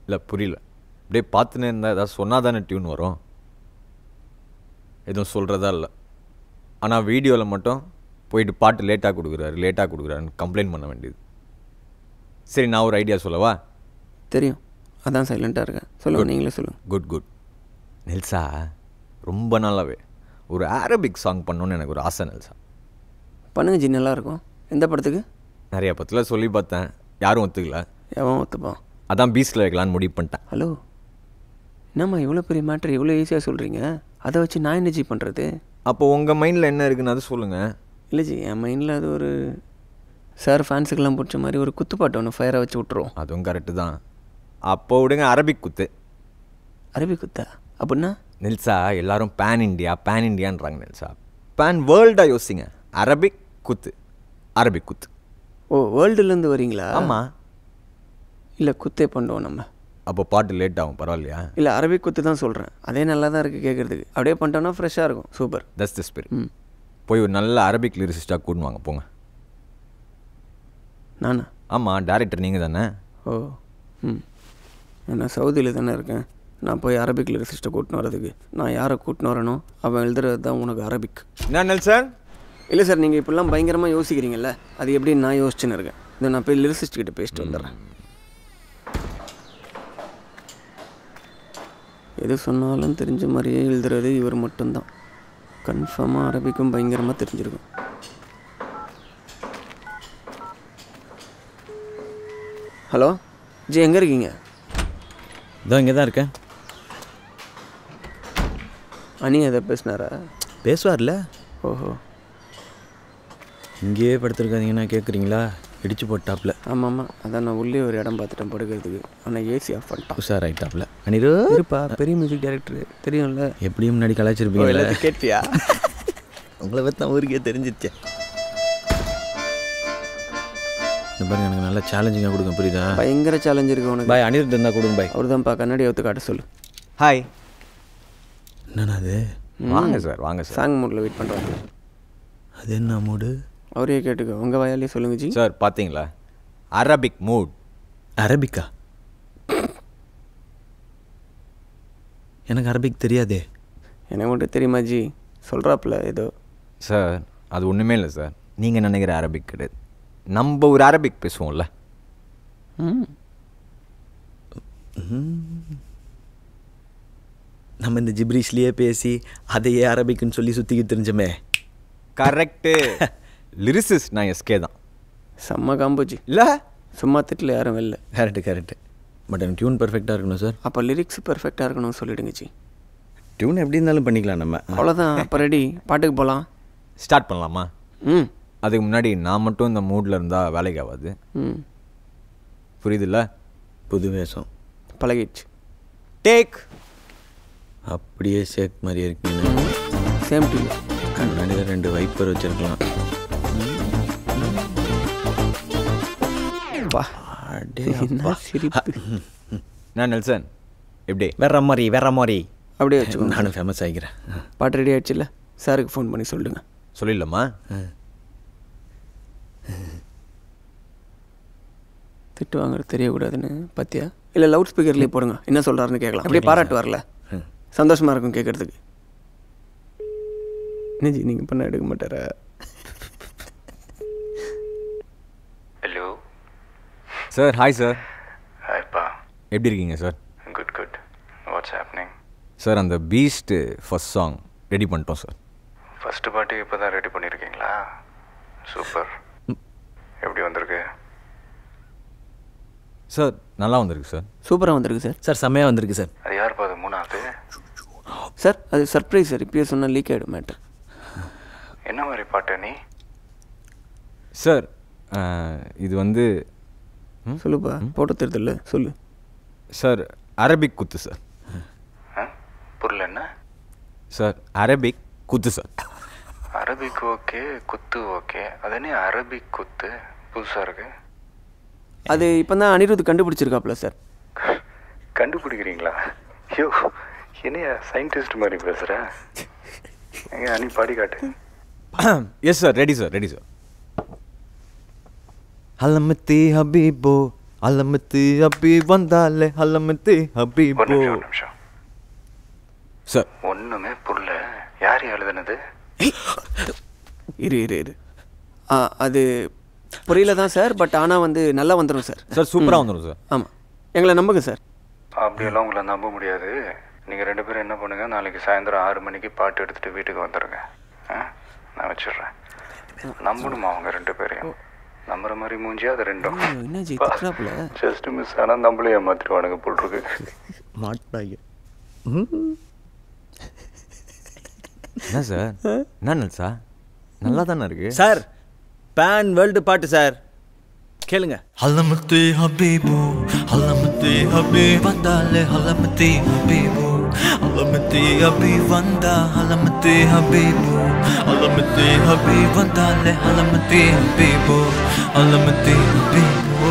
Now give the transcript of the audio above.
இல்லை புரியல அப்படியே பார்த்துனே இருந்தால் ஏதாவது சொன்னால் தானே டியூன் வரும் எதுவும் சொல்கிறதா இல்லை ஆனால் வீடியோவில் மட்டும் போயிட்டு பாட்டு லேட்டாக கொடுக்குறாரு லேட்டாக கொடுக்குறாருன்னு கம்ப்ளைண்ட் பண்ண வேண்டியது சரி நான் ஒரு ஐடியா சொல்லவா தெரியும் அதான் சைலண்ட்டாக இருக்கேன் சொல்லுங்கள் நீங்களே சொல்லுங்கள் குட் குட் நெல்சா ரொம்ப நாளாவே ஒரு அரபிக் சாங் பண்ணணும்னு எனக்கு ஒரு ஆசை நெல்சா பண்ணுங்க ஜி நல்லாயிருக்கும் எந்த படத்துக்கு நிறைய பத்தில் சொல்லி பார்த்தேன் யாரும் ஒத்துக்கல எவன் ஒத்துப்பான் அதான் பீச்சில் வைக்கலான்னு முடிவு பண்ணிட்டேன் ஹலோ என்னம்மா இவ்வளோ பெரிய மேட்ரு இவ்வளோ ஈஸியாக சொல்கிறீங்க அதை வச்சு நான் என்ன ஜி பண்ணுறது அப்போ உங்கள் மைண்டில் என்ன இருக்குன்னு அது சொல்லுங்கள் இல்லை ஜி என் மைண்டில் அது ஒரு சார் ஃபேன்ஸுக்கெல்லாம் பிடிச்ச மாதிரி ஒரு குத்துப்பாட்டு ஒன்று ஃபயரை வச்சு விட்ருவோம் அதுவும் கரெக்டு தான் அப்போ விடுங்க அரபிக் குத்து அரபி குத்தா அப்படின்னா நெல்சா எல்லாரும் பேன் இண்டியா பேன் இண்டியான்றாங்க நெல்சா பேன் வேர்ல்டாக யோசிங்க அரபிக் குத்து அரபிக் குத்து ஓ வேர்ல்டுலேருந்து வரீங்களா ஆமாம் இல்லை குத்தே பண்ணுவோம் நம்ம அப்போ பாட்டு லேட் ஆகும் பரவாயில்லையா இல்லை அரபிக் குத்து தான் சொல்கிறேன் அதே நல்லா தான் இருக்குது கேட்குறதுக்கு அப்படியே பண்ணிட்டோம்னா ஃப்ரெஷ்ஷாக இருக்கும் சூப்பர் தட்ஸ் தி ஸ்பிரிட் ம் போய் ஒரு நல்ல அரபிக் லிரிசிஸ்டாக கூட்டு வாங்க போங்க நானா ஆமாம் டேரக்டர் நீங்கள் தானே ஓ ம் நான் சவுதியில் தானே இருக்கேன் நான் போய் அரபிக் லிரிசிஸ்ட்டை கூட்டின்னு வரதுக்கு நான் யாரை கூட்டின்னு வரனோ அவன் எழுதுறது தான் உனக்கு அரபிக் என்ன நெல்சன் இல்லை சார் நீங்கள் இப்படிலாம் பயங்கரமாக யோசிக்கிறீங்கல்ல அது எப்படி நான் யோசிச்சுன்னு இருக்கேன் இதை நான் போய் லிரிசிஸ்ட் கிட்ட பேசிட்டு வந்துடுறேன் எது சொன்னாலும் தெரிஞ்ச மாதிரியே எழுதுறது இவர் மட்டும்தான் கன்ஃபார்மாக அரபிக்கும் பயங்கரமாக தெரிஞ்சிருக்கும் ஹலோ ஜி எங்கே இருக்கீங்க இதோ இங்கே தான் இருக்கேன் அனி எதை பேசினாரா பேசுவார்ல ஓஹோ இங்கேயே படுத்துருக்காதீங்கன்னா கேட்குறீங்களா இடிச்சு போட்டாப்ல ஆமாம் ஆமாம் அதான் நான் உள்ளே ஒரு இடம் பார்த்துட்டேன் படுக்கிறதுக்கு ஆனால் ஏசி ஆஃப் பண்ணிட்டான் உஷார் ஆயிட்டாப்ல அனிரு இருப்பா பெரிய மியூசிக் டைரக்டர் தெரியும்ல எப்படியும் முன்னாடி கலாச்சிருப்பீங்களா கேட்பியா உங்களை பற்றி தான் ஊருக்கே தெரிஞ்சிச்சே இந்த பாருங்க எனக்கு நல்லா சேலஞ்சிங்காக கொடுங்க புரியுதா பயங்கர சேலஞ்ச் இருக்கு உனக்கு பாய் அனிருத் இருந்தால் கொடுங்க பாய் அவர் தான்ப்பா கண்ணாடி ஒத்து காட்ட சொல்லு ஹாய் என்னண்ணா அது வாங்க சார் வாங்க சார் சாங் மூடில் வெயிட் பண்ணுறாங்க அது என்ன மூடு அவரே கேட்டுக்கோ உங்கள் வாயாலே சொல்லுங்க ஜி சார் பார்த்தீங்களா அரபிக் மூட் அரபிக்கா எனக்கு அரபிக் தெரியாதே எனக்கு மட்டும் தெரியுமா ஜி சொல்கிறாப்புல ஏதோ சார் அது ஒன்றுமே இல்லை சார் நீங்கள் நினைக்கிற அரபிக் கிடையாது நம்ம ஒரு அரபிக் பேசுவோம்ல ம் நம்ம இந்த ஜிப்ரீஷ்லேயே பேசி அதையே அரபிக்குன்னு சொல்லி சுற்றிக்கிட்டு தெரிஞ்சோமே கரெக்டு லிரிசிஸ் நான் எஸ்கே தான் செம்ம காம்போ ஜி இல்லை சும்மா திட்டில் யாரும் வெளில கரெக்டு கரெக்டு பட் எனக்கு டியூன் பர்ஃபெக்டாக இருக்கணும் சார் அப்போ லிரிக்ஸ் பெர்ஃபெக்டாக இருக்கணும்னு சொல்லிடுங்க ஜி டியூன் எப்படி இருந்தாலும் பண்ணிக்கலாம் நம்ம அவ்வளோதான் அப்போ ரெடி பாட்டுக்கு போகலாம் ஸ்டார்ட் பண்ணலாமா ம் அதுக்கு முன்னாடி நான் மட்டும் இந்த மூடில் இருந்தால் வேலைக்கு ஆகாது ம் புரியுதுல்ல புது வேஷம் பழகிடுச்சு டேக் அப்படியே ஷேக் மாதிரி இருக்கீங்க சேம் டு கண்ணாடியில் ரெண்டு வைப்பர் வச்சிருக்கலாம் வா அடே என்ன சிரிப்பு நான் நெல்சன் எப்படி வேற மாதிரி வேற மாதிரி அப்படியே வச்சுக்கோங்க நானும் ஃபேமஸ் ஆகிக்கிறேன் பாட்டு ரெடி ஆயிடுச்சுல்ல சாருக்கு ஃபோன் பண்ணி சொல்லுங்க சொல்லிடலாமா திட்டு வாங்குறது தெரியக்கூடாதுன்னு பத்தியா இல்லை லவுட் ஸ்பீக்கர்லேயே போடுங்க என்ன சொல்கிறாருன்னு கேட்கலாம் அப்படியே பாராட்டு வரல சந்தோஷமாக இருக்கும் கேட்குறதுக்கு நிஜி நீங்கள் பண்ண எடுக்க மாட்டாரா ஹலோ சார் ஹாய் சார் ஹாய்ப்பா எப்படி இருக்கீங்க sir good good what's happening sir அந்த பீஸ்ட்டு ஃபர்ஸ்ட் சாங் ரெடி பண்ணிட்டோம் சார் ஃபஸ்ட்டு பாட்டு இப்போ தான் ரெடி பண்ணியிருக்கீங்களா சூப்பர் எப்படி வந்திருக்கு சார் நல்லா வந்திருக்கு சார் சூப்பராக வந்திருக்கு சார் சார் செம்மையாக வந்திருக்கு சார் அது யாருப்பா அது மூணாவது சார் அது சர்ப்ரைஸ் சார் இப்பயே சொன்னால் லீக் ஆகிடும் மேட்டர் என்ன மாதிரி பாட்டு நீ சார் அஹ், இது வந்து சொல்லுப்பா போட்டு தெரியுதுல்ல சொல்லு சார் அரபிக் குத்து சார் ஆ புரியல என்ன சார் அரபிக் குத்து சார் அரபிக் ஓகே குத்து ஓகே அது என்ன அரபிக் குத்து புதுசாக இருக்கு அது இப்போ தான் அனிருத் கண்டுபிடிச்சிருக்காப்ல சார் கண்டுபிடிக்கிறீங்களா ஐயோ என்னையா சயின்டிஸ்ட் மாதிரி பேசுகிற எங்க அனி பாடி காட்டு yes sir ready sir ready sir ஹலமத்தி ஹபீபோ அலமத்து அப்பி வந்தாலே அலமத்து அப்பி ஒரு நிமிஷம் ஒரு நிமிஷம் சார் ஒன்றுமே புரியல யார் எழுதுனது இரு இரு இரு ஆ அது புரியல தான் சார் பட் ஆனால் வந்து நல்லா வந்துடும் சார் சார் சூப்பராக வந்துடும் சார் ஆமாம் எங்களை நம்புங்க சார் அப்படியெல்லாம் உங்களை நம்ப முடியாது நீங்கள் ரெண்டு பேரும் என்ன பண்ணுங்க நாளைக்கு சாயந்தரம் ஆறு மணிக்கு பாட்டு எடுத்துட்டு வீட்டுக்கு வந்துடுங்க ஆ நான் வச்சிடுறேன் நம்பணுமா அவங்க ரெண்டு பேரையும் நம்புற மாதிரி மூஞ்சியா அது ரெண்டும் என்ன ஜி திட்டுறாப்புல ஜஸ்ட் மிஸ் ஆனால் நம்மளே ஏமாத்திடுவானுங்க போல் இருக்கு மாட்டாங்க என்ன சார் என்ன சார் நல்லா தானே இருக்கு சார் பேன் வேர்ல்டு பாட்டு சார் கேளுங்க ஹலமத்தே ஹபீபு ஹலமத்தே ஹபீ வந்தாலே ஹலமத்தே ஹபீபு ஹலமத்தே ஹபீ வந்தா ஹலமத்தே ஹபீபு ஹலமத்தே ஹபீ வந்தாலே ஹலமத்தே ஹபீபு ஹலமத்தே ஹபீபு